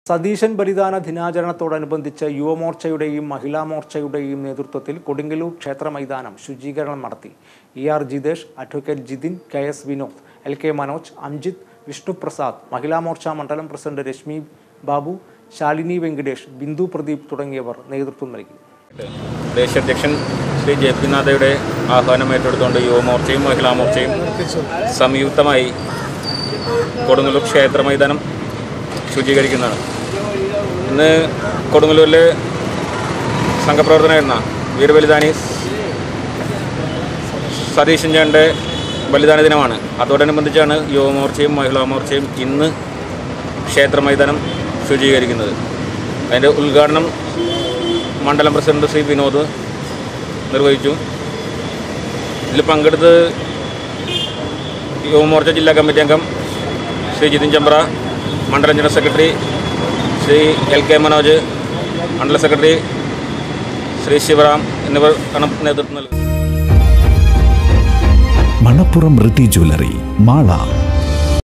സതീശൻ ബലിദാന ദിനാചരണത്തോടനുബന്ധിച്ച് യുവമോർച്ചയുടെയും മഹിളാ മോർച്ചയുടെയും നേതൃത്വത്തിൽ കൊടുങ്ങല്ലൂർ ക്ഷേത്ര മൈതാനം ശുചീകരണം നടത്തി E R Jithesh advocate Jithin K S Vinod L K Manoj Amjith Vishnuprasad Mahila Morcha മണ്ഡലം പ്രസിഡന്റ് രശ്മി ബാബു ശാലിനി വെങ്കടേഷ് ബിന്ദു പ്രദീപ് തുടങ്ങിയവർ നേതൃത്വം നൽകി ദേശീയ അധ്യക്ഷൻ ശ്രീ ജെ പി നാഥയുടെ ആഹ്വാനം ഏറ്റെടുത്തുകൊണ്ട് യുവമോർച്ചയും മഹിളാ മോർച്ചയും സംയുക്തമായി കൊടുങ്ങല്ലൂർ ക്ഷേത്ര മൈതാനം ശുചീകരിക്കുന്നതാണ് ഇന്ന് കൊടുങ്ങല്ലൂരിൽ സംഘപ്രവർത്തനമായിരുന്ന വീരബലിദാനി സതീശൻ ചേട്ടൻ്റെ ബലിദാന ദിനമാണ് അതോടനുബന്ധിച്ചാണ് യുവമോർച്ചയും മഹിളാ മോർച്ചയും ഇന്ന് ക്ഷേത്ര മൈതാനം ശുചീകരിക്കുന്നത് അതിൻ്റെ ഉദ്ഘാടനം മണ്ഡലം പ്രസിഡന്റ് ശ്രീ വിനോദ് നിർവഹിച്ചു ഇതിൽ പങ്കെടുത്ത് യുവമോർച്ച ജില്ലാ കമ്മിറ്റി അംഗം ശ്രീ ജിതിൻ ചമ്പ്ര മണ്ഡലം general secretary Shri L K Manoj മണ്ഡല സെക്രട്ടറി ശ്രീ ശിവറാം എന്നിവർ ആണ് നേതൃത്വം നൽകുന്നത് മണപ്പുറം റിട്ടി ജ്വല്ലറി മാള